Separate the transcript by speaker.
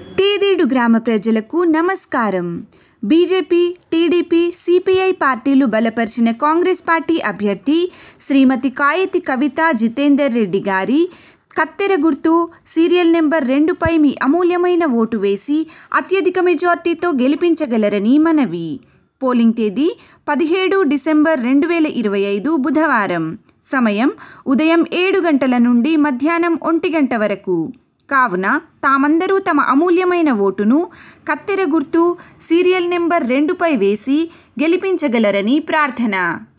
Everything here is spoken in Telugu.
Speaker 1: తేదేడు గ్రామ ప్రజలకు నమస్కారం బీజేపీ టీడీపీ సిపిఐ పార్టీలు బలపరిచిన కాంగ్రెస్ పార్టీ అభ్యర్థి శ్రీమతి కాయతి కవిత జితేందర్ రెడ్డి గారి కత్తెర గుర్తు సీరియల్ నెంబర్ రెండుపై మీ అమూల్యమైన ఓటు వేసి అత్యధిక మెజార్టీతో గెలిపించగలరని మనవి పోలింగ్ తేదీ పదిహేడు డిసెంబర్ రెండు వేల ఇరవై ఐదు బుధవారం సమయం ఉదయం ఏడు గంటల నుండి మధ్యాహ్నం ఒంటి గంట వరకు కావున తామందరూ తమ అమూల్యమైన ఓటును కత్తెర గుర్తు సీరియల్ నెంబర్ రెండుపై వేసి గెలిపించగలరని ప్రార్థన